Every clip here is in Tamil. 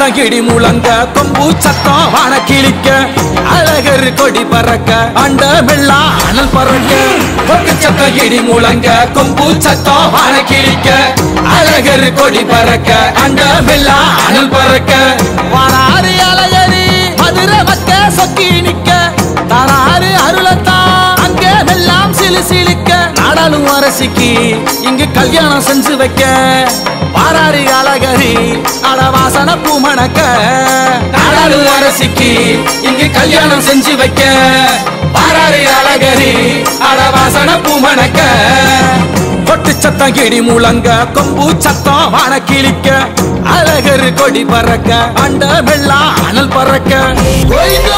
சத்தம் இடி முழங்க கொம்பு சத்தம் வான கிழிக்க அழகர் கொடி பறக்க அண்ட வெள்ளா அனல் பறக்க கொட்டு சத்தம் இடி முழங்க கொம்பு சத்தம் வான கிழிக்க அழகர் கொடி பறக்க அண்ட வெள்ளா அனல் பறக்க வாராறு அழகரி மதுரை மக்க சொக்கி நிக்க தாராறு அருளத்தான் அங்க வெல்லாம் சிலு சிலுக்க நாடாளும் அரசிக்கு இங்கு கல்யாணம் செஞ்சு வைக்க பாராறு அழகரி அடவாசன பூமணக்க நாடாளும் அரசிக்கு இங்கு கல்யாணம் செஞ்சு வைக்க பாராறு அழகரி அடவாசன பூமணக்க கொட்டு சத்தம் கிடி முழங்க கொம்பு சத்தம் வான கிழிக்க அழகர் கொடி பறக்க அண்ட வெள்ளா அனல் பறக்க கோயிந்தோ!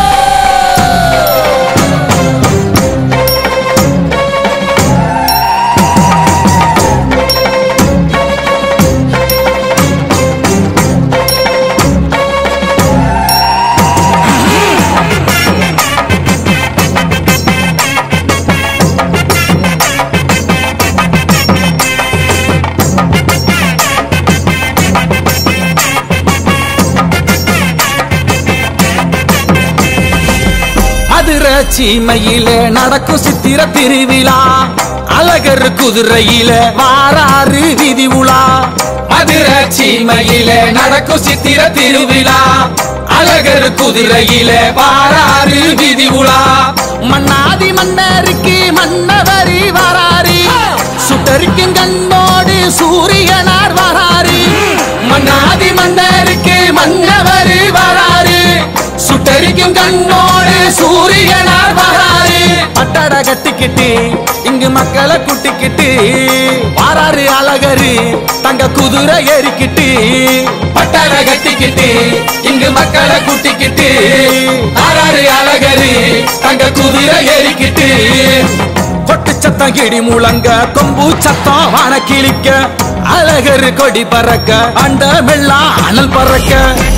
மதுர சீமையில நடக்கும் சித்திர திருவிழா அழகர் குதிரையில வாராறு விதி உலா மதுர சீமையில நடக்கும் சித்திர திருவிழா அழகர் குதிரையில வாராறு விதி உலா மன்னாதி மன்னருக்கு மன்னவரி வராரி சுட்டரிக்கும் கண்ணோடு சூரியனார் வராரு மன்னாதி மன்னருக்கு மன்னவரி வராரு சுட்டரிக்கும் கண்ணோடு சூரியனார் வராரு பட்டட கட்டிக்கிட்டு இங்கு மக்களை குட்டிக்கிட்டு வாராரு அழகரு தங்க குதிரை ஏறிக்கிட்டு பட்டட கட்டிக்கிட்டு இங்கு மக்களை குட்டிக்கிட்டு வாராரு அழகரு தங்க குதிரை ஏறிக்கிட்டு கொட்டு சத்தம் இடி முழங்க கொம்பு சத்தம் வான கிழிக்க அழகர் கொடி பறக்க அண்ட வெள்ளா அனல் பறக்க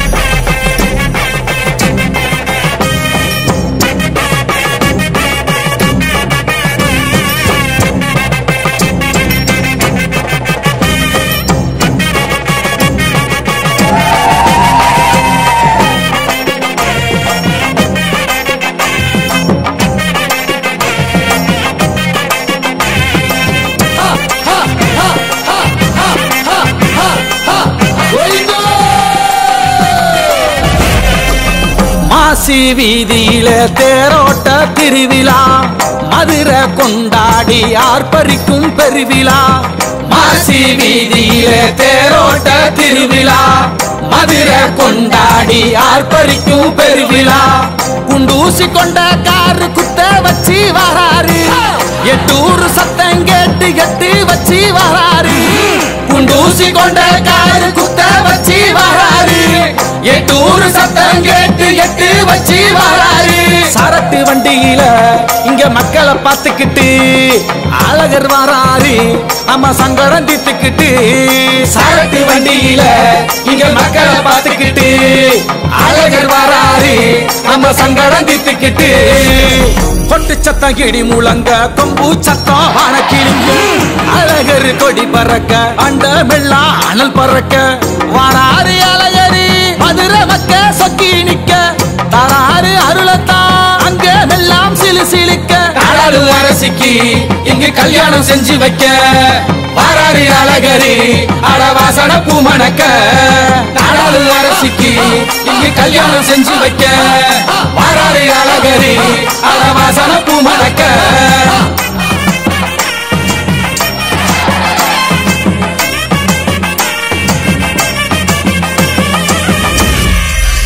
மாசி வீதியில தேரோட்ட திருவிழா மதுரை கொண்டாடி ஆர்ப்பரிக்கும் பெருவிழா மாசி வீதியில தேரோட்ட திருவிழா மதுரை கொண்டாடி ஆர்ப்பரிக்கும் பெருவிழா குண்டூசி கொண்ட காரு குத்த வச்சு வராரு எட்டூர் சத்தம் கேட்டு எட்டு வச்சு வராரு குண்டூசி கொண்ட காரு குத்த வச்சு வராரு எட்டூர் சத்தம் கேட்டு எட்டு வச்சு வராரு சரட்டு வண்டியில இங்க மக்களை பார்த்துக்கிட்டு அழகர் வராரு நம்ம சங்கடம் தீர்த்துக்கிட்டு சரட்டு வண்டியில இங்க மக்களை பார்த்துக்கிட்டு அழகர் வராரு நம்ம சங்கடம் தீர்த்துக்கிட்டு கொட்டு சத்தம் கிடி முழங்க கொம்பு சத்தம் வான கிழிங்க அழகர் கொடி பறக்க அண்ட வெள்ளா அனல் பறக்க வாராரு அழகரி மதுரை மக்க சொக்கி நிக்க தராறு அருளத்தான் அங்க வெல்லாம் சிலு சிலுக்க நாடாளு அரசிக்கு இங்கு கல்யாணம் செஞ்சு வைக்க வாராரு அழகரி அடவாசன பூமணக்க நாடாளு அரசிக்கு இங்கு கல்யாணம் செஞ்சு வைக்க வாராரு அழகரி அடவாசன